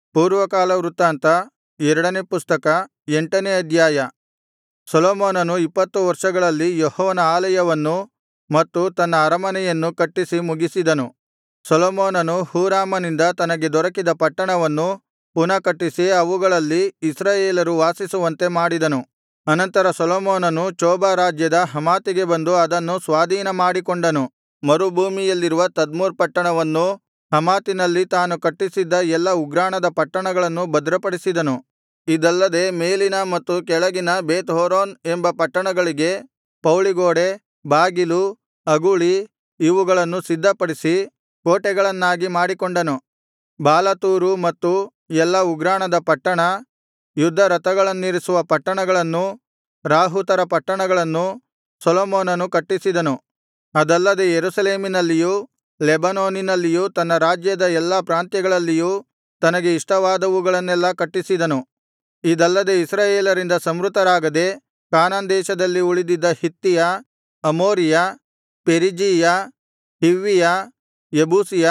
ಪೂರ್ವಕಾಲ ವೃತ್ತಾಂತ ಎರಡನೇ ಪುಸ್ತಕ ಎಂಟನೇ ಅಧ್ಯಾಯ ಸೊಲೊಮೋನನು ಇಪ್ಪತ್ತು ವರ್ಷಗಳಲ್ಲಿ ಯೆಹೋವನ ಆಲಯವನ್ನೂ ಮತ್ತು ತನ್ನ ಅರಮನೆಯನ್ನೂ ಕಟ್ಟಿಸಿ ಮುಗಿಸಿದನು ಸೊಲೊಮೋನನು ಹೂರಾಮನಿಂದ ತನಗೆ ದೊರಕಿದ ಪಟ್ಟಣವನ್ನು ಪುನಃ ಕಟ್ಟಿಸಿ ಅವುಗಳಲ್ಲಿ ಇಸ್ರಾಯೇಲರು ವಾಸಿಸುವಂತೆ ಮಾಡಿದನು ಅನಂತರ ಸೊಲೊಮೋನನು ಚೋಬ ರಾಜ್ಯದ ಹಮಾತಿಗೆ ಬಂದು ಅದನ್ನು ಸ್ವಾಧೀನಮಾಡಿಕೊಂಡನು ಮರುಭೂಮಿಯಲ್ಲಿರುವ ತದ್ಮೋರ್ ಪಟ್ಟಣವನ್ನೂ ಹಮಾತಿನಲ್ಲಿ ತಾನು ಕಟ್ಟಿಸಿದ್ದ ಎಲ್ಲಾ ಉಗ್ರಾಣದ ಪಟ್ಟಣಗಳನ್ನೂ ಭದ್ರಪಡಿಸಿದನು ಇದಲ್ಲದೆ ಮೇಲಿನ ಮತ್ತು ಕೆಳಗಿನ ಬೇತ್ ಹೋರೋನ್ ಎಂಬ ಪಟ್ಟಣಗಳಿಗೆ ಪೌಳಿಗೋಡೆ ಬಾಗಿಲು ಅಗುಳಿ ಇವುಗಳನ್ನು ಸಿದ್ಧಪಡಿಸಿ ಕೋಟೆಗಳನ್ನಾಗಿ ಮಾಡಿಕೊಂಡನು ಬಾಲಾತೂರು ಮತ್ತು ಎಲ್ಲಾ ಉಗ್ರಾಣದ ಪಟ್ಟಣ ಯುದ್ಧರಥಗಳನ್ನಿರಿಸುವ ಪಟ್ಟಣಗಳನ್ನೂ ರಾಹುತರ ಪಟ್ಟಣಗಳನ್ನೂ ಸೊಲೊಮೋನನು ಕಟ್ಟಿಸಿದನು ಅದಲ್ಲದೆ ಯೆರೂಸಲೇಮಿನಲ್ಲಿಯೂ ಲೆಬನೋನಿನಲ್ಲಿಯೂ ತನ್ನ ರಾಜ್ಯದ ಎಲ್ಲಾ ಪ್ರಾಂತ್ಯಗಳಲ್ಲಿಯೂ ತನಗೆ ಇಷ್ಟವಾದವುಗಳನ್ನೆಲ್ಲಾ ಕಟ್ಟಿಸಿದನು ಇದಲ್ಲದೆ ಇಸ್ರಾಯೇಲರಿಂದ ಸಂಹೃತರಾಗದೆ ಕಾನಾನ್ ದೇಶದಲ್ಲಿ ಉಳಿದಿದ್ದ ಹಿತ್ತಿಯ ಅಮೋರಿಯ ಪೆರಿಜೀಯ ಹಿವ್ವಿಯ ಯೆಬೂಸಿಯ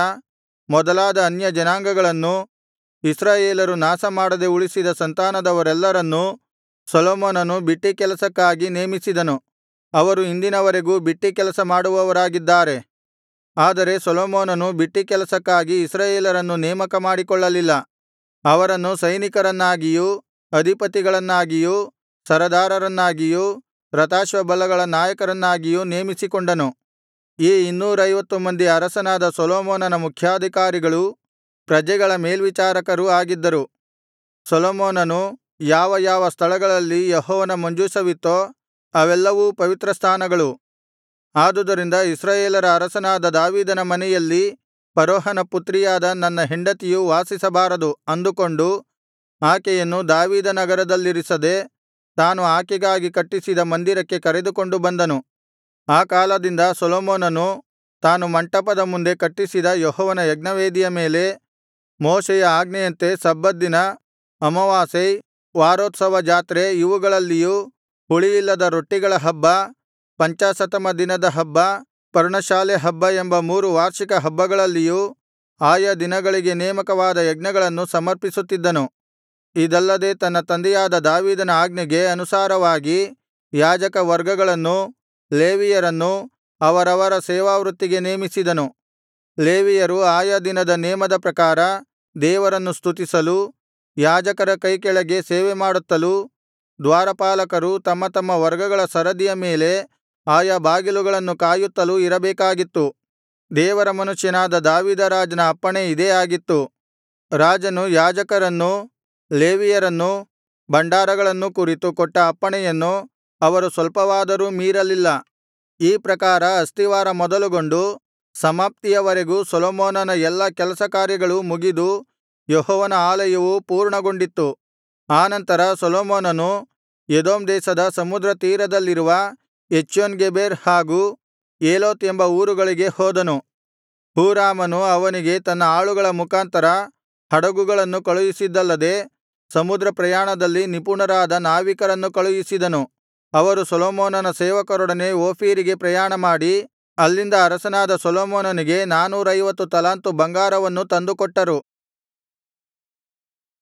ಮೊದಲಾದ ಅನ್ಯಜನಾಂಗಗಳನ್ನೂ ಇಸ್ರಾಯೇಲರು ನಾಶಮಾಡದೆ ಉಳಿಸಿದ ಸಂತಾನದವರೆಲ್ಲರನ್ನೂ ಸೊಲೊಮೋನನು ಬಿಟ್ಟೀಕೆಲಸಕ್ಕಾಗಿ ನೇಮಿಸಿದನು ಅವರು ಇಂದಿನವರೆಗೂ ಬಿಟ್ಟೀಕೆಲಸ ಮಾಡುವವರಾಗಿದ್ದಾರೆ ಆದರೆ ಸೊಲೊಮೋನನು ಬಿಟ್ಟೀಕೆಲಸಕ್ಕಾಗಿ ಇಸ್ರಾಯೇಲರನ್ನು ನೇಮಕ ಮಾಡಿಕೊಳ್ಳಲಿಲ್ಲ ಅವರನ್ನು ಸೈನಿಕರನ್ನಾಗಿಯೂ ಅಧಿಪತಿಗಳನ್ನಾಗಿಯೂ ಸರದಾರರನ್ನಾಗಿಯೂ ರಥಾಶ್ವಬಲಗಳ ನಾಯಕರನ್ನಾಗಿಯೂ ನೇಮಿಸಿಕೊಂಡನು ಈ ಇನ್ನೂರೈವತ್ತು ಮಂದಿ ಅರಸನಾದ ಸೊಲೊಮೋನನ ಮುಖ್ಯಾಧಿಕಾರಿಗಳೂ ಪ್ರಜೆಗಳ ಮೇಲ್ವಿಚಾರಕರೂ ಆಗಿದ್ದರು ಸೊಲೊಮೋನನು ಯಾವ ಯಾವ ಸ್ಥಳಗಳಲ್ಲಿ ಯೆಹೋವನ ಮಂಜೂಷವಿತ್ತೋ ಅವೆಲ್ಲವೂ ಪವಿತ್ರಸ್ಥಾನಗಳು ಆದುದರಿಂದ ಇಸ್ರಾಯೇಲರ ಅರಸನಾದ ದಾವೀದನ ಮನೆಯಲ್ಲಿ ಫರೋಹನ ಪುತ್ರಿಯಾದ ನನ್ನ ಹೆಂಡತಿಯು ವಾಸಿಸಬಾರದು ಅಂದುಕೊಂಡು ಆಕೆಯನ್ನು ದಾವೀದನಗರದಲ್ಲಿರಿಸದೆ ತಾನು ಆಕೆಗಾಗಿ ಕಟ್ಟಿಸಿದ ಮಂದಿರಕ್ಕೆ ಕರೆದುಕೊಂಡು ಬಂದನು ಆ ಕಾಲದಿಂದ ಸೊಲೊಮೋನನು ತಾನು ಮಂಟಪದ ಮುಂದೆ ಕಟ್ಟಿಸಿದ ಯೆಹೋವನ ಯಜ್ಞವೇದಿಯ ಮೇಲೆ ಮೋಶೆಯ ಆಜ್ಞೆಯಂತೆ ಸಬ್ಬತ್ ದಿನ ಅಮಾವಾಸ್ಯೆ ವಾರೋತ್ಸವ ಜಾತ್ರೆ ಇವುಗಳಲ್ಲಿಯೂ ಹುಳಿಯಿಲ್ಲದ ರೊಟ್ಟಿಗಳ ಹಬ್ಬ ಪಂಚಾಶತ್ತಮ ದಿನದ ಹಬ್ಬ ಪರ್ಣಶಾಲೆ ಹಬ್ಬ ಎಂಬ ಮೂರು ವಾರ್ಷಿಕ ಹಬ್ಬಗಳಲ್ಲಿಯೂ ಆಯಾ ದಿನಗಳಿಗೆ ನೇಮಕವಾದ ಯಜ್ಞಗಳನ್ನು ಸಮರ್ಪಿಸುತ್ತಿದ್ದನು ಇದಲ್ಲದೆ ತನ್ನ ತಂದೆಯಾದ ದಾವೀದನ ಆಜ್ಞೆಗೆ ಅನುಸಾರವಾಗಿ ಯಾಜಕ ವರ್ಗಗಳನ್ನೂ ಲೇವಿಯರನ್ನೂ ಅವರವರ ಸೇವಾವೃತ್ತಿಗೆ ನೇಮಿಸಿದನು ಲೇವಿಯರು ಆಯಾ ದಿನದ ನೇಮದ ಪ್ರಕಾರ ದೇವರನ್ನು ಸ್ತುತಿಸಲು ಯಾಜಕರ ಕೈಕೆಳಗೆ ಸೇವೆಮಾಡುತ್ತಲೂ ದ್ವಾರಪಾಲಕರು ತಮ್ಮ ತಮ್ಮ ವರ್ಗಗಳ ಸರದಿಯ ಮೇಲೆ ಆಯಾ ಬಾಗಿಲುಗಳನ್ನು ಕಾಯುತ್ತಲೂ ಇರಬೇಕಾಗಿತ್ತು ದೇವರ ಮನುಷ್ಯನಾದ ದಾವೀದರಾಜನ ಅಪ್ಪಣೆ ಇದೇ ಆಗಿತ್ತು ರಾಜನು ಯಾಜಕರನ್ನೂ ಲೇವಿಯರನ್ನೂ ಭಂಡಾರಗಳನ್ನೂ ಕುರಿತು ಕೊಟ್ಟ ಅಪ್ಪಣೆಯನ್ನು ಅವರು ಸ್ವಲ್ಪವಾದರೂ ಮೀರಲಿಲ್ಲ ಈ ಪ್ರಕಾರ ಅಸ್ತಿವಾರ ಮೊದಲುಗೊಂಡು ಸಮಾಪ್ತಿಯವರೆಗೂ ಸೊಲೊಮೋನನ ಎಲ್ಲಾ ಕೆಲಸ ಕಾರ್ಯಗಳು ಮುಗಿದು ಯೆಹೋವನ ಆಲಯವು ಪೂರ್ಣಗೊಂಡಿತ್ತು ಆನಂತರ ಸೊಲೊಮೋನನು ಎದೋಮ್ ದೇಶದ ಸಮುದ್ರ ತೀರದಲ್ಲಿರುವ ಎಚ್ಯೋನ್ಗೆಬೆರ್ ಹಾಗೂ ಏಲೋತ್ ಎಂಬ ಊರುಗಳಿಗೆ ಹೋದನು ಹೂರಾಮನು ಅವನಿಗೆ ತನ್ನ ಆಳುಗಳ ಮುಖಾಂತರ ಹಡಗುಗಳನ್ನು ಕಳುಹಿಸಿದ್ದಲ್ಲದೆ ಸಮುದ್ರ ಪ್ರಯಾಣದಲ್ಲಿ ನಿಪುಣರಾದ ನಾವಿಕರನ್ನು ಕಳುಹಿಸಿದನು ಅವರು ಸೊಲೊಮೋನನ ಸೇವಕರೊಡನೆ ಓಫೀರಿಗೆ ಪ್ರಯಾಣಮಾಡಿ ಅಲ್ಲಿಂದ ಅರಸನಾದ ಸೊಲೊಮೋನನಿಗೆ ನಾನೂರೈವತ್ತು ತಲಾಂತು ಬಂಗಾರವನ್ನು ತಂದುಕೊಟ್ಟರು